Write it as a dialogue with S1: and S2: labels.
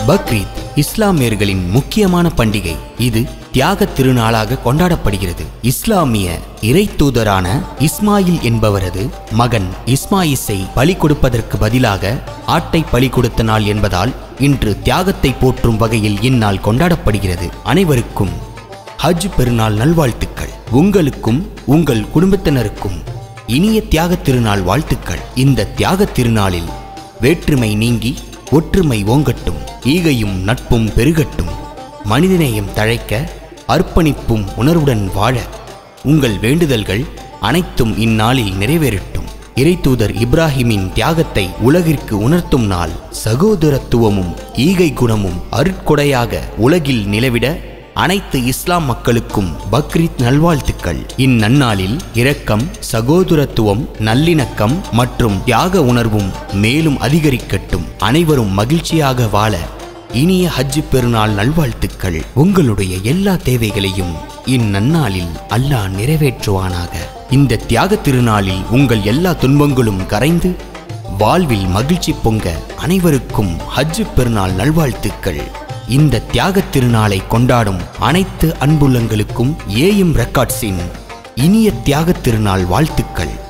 S1: பக்ரீத் இஸ்லாமியர்களின் முக்கியமான பண்டிகை இது தியாக திருநாளாக கொண்டாடப்படுகிறது இஸ்லாமிய இறை தூதரான இஸ்மாயில் என்பவரது மகன் இஸ்மாயிஸை பலி கொடுப்பதற்கு பதிலாக ஆட்டை பலி கொடுத்த நாள் என்பதால் இன்று தியாகத்தை போற்றும் வகையில் இந்நாள் கொண்டாடப்படுகிறது அனைவருக்கும் ஹஜ் பெருநாள் நல்வாழ்த்துக்கள் உங்களுக்கும் உங்கள் குடும்பத்தினருக்கும் இனிய தியாகத் திருநாள் வாழ்த்துக்கள் இந்த தியாகத் திருநாளில் வேற்றுமை நீங்கி ஒற்றுமை ஓங்கட்டும் ஈகையும் நட்பும் பெருகட்டும் மனிதநேயம் தழைக்க அர்ப்பணிப்பும் உணர்வுடன் வாழ உங்கள் வேண்டுதல்கள் அனைத்தும் இந்நாளில் நிறைவேறட்டும் இறைத்தூதர் இப்ராஹிமின் தியாகத்தை உலகிற்கு உணர்த்தும் நாள் சகோதரத்துவமும் ஈகை குணமும் அருட்கொடையாக உலகில் நிலவிட அனைத்து இஸ்லாம் மக்களுக்கும் பக்ரீத் நல்வாழ்த்துக்கள் இந்நன்னாளில் இரக்கம் சகோதரத்துவம் நல்லிணக்கம் மற்றும் தியாக உணர்வும் மேலும் அதிகரிக்கட்டும் அனைவரும் மகிழ்ச்சியாக வாழ இனிய ஹஜ் பெருநாள் நல்வாழ்த்துக்கள் உங்களுடைய எல்லா தேவைகளையும் இந்நன்னாளில் அல்லாஹ் நிறைவேற்றுவானாக இந்த தியாக திருநாளில் உங்கள் எல்லா துன்பங்களும் கரைந்து வாழ்வில் மகிழ்ச்சி பொங்க அனைவருக்கும் ஹஜ் பெருநாள் நல்வாழ்த்துக்கள் இந்த தியாகத் திருநாளை கொண்டாடும் அனைத்து அன்புள்ளங்களுக்கும் ஏஎம் ரெக்கார்ட்ஸின் இனிய தியாகத் திருநாள் வாழ்த்துக்கள்